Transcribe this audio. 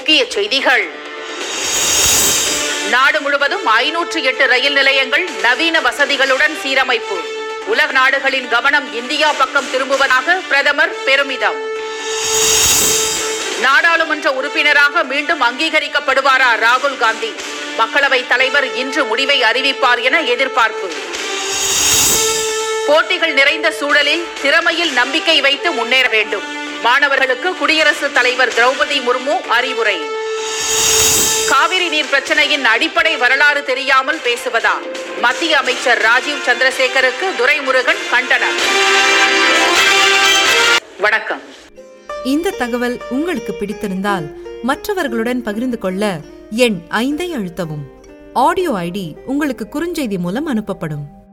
முக்கிய செய்திகள் நாடு முழுவதும் ஐநூற்று எட்டு ரயில் நிலையங்கள் நவீன வசதிகளுடன் சீரமைப்பு உலக நாடுகளின் கவனம் இந்தியா பக்கம் திரும்புவதாக பிரதமர் பெருமிதம் நாடாளுமன்ற உறுப்பினராக மீண்டும் அங்கீகரிக்கப்படுவாரா ராகுல் காந்தி மக்களவைத் தலைவர் இன்று முடிவை அறிவிப்பார் என எதிர்பார்ப்பு போட்டிகள் நிறைந்த சூழலில் திறமையில் நம்பிக்கை வைத்து முன்னேற வேண்டும் மாணவர்களுக்கு குடியரசுத் தலைவர் திரௌபதி முர்மு அறிவுரை காவிரி நீர் பிரச்சனையின் அடிப்படை வரலாறு தெரியாமல் பேசுவதா மத்திய அமைச்சர் ராஜீவ் சந்திரசேகருக்கு துரைமுருகன் கண்டனம் வணக்கம் இந்த தகவல் உங்களுக்கு பிடித்திருந்தால் மற்றவர்களுடன் பகிர்ந்து கொள்ள எண் ஐந்தை அழுத்தவும் ஆடியோ ஐடி உங்களுக்கு குறுஞ்செய்தி மூலம் அனுப்பப்படும்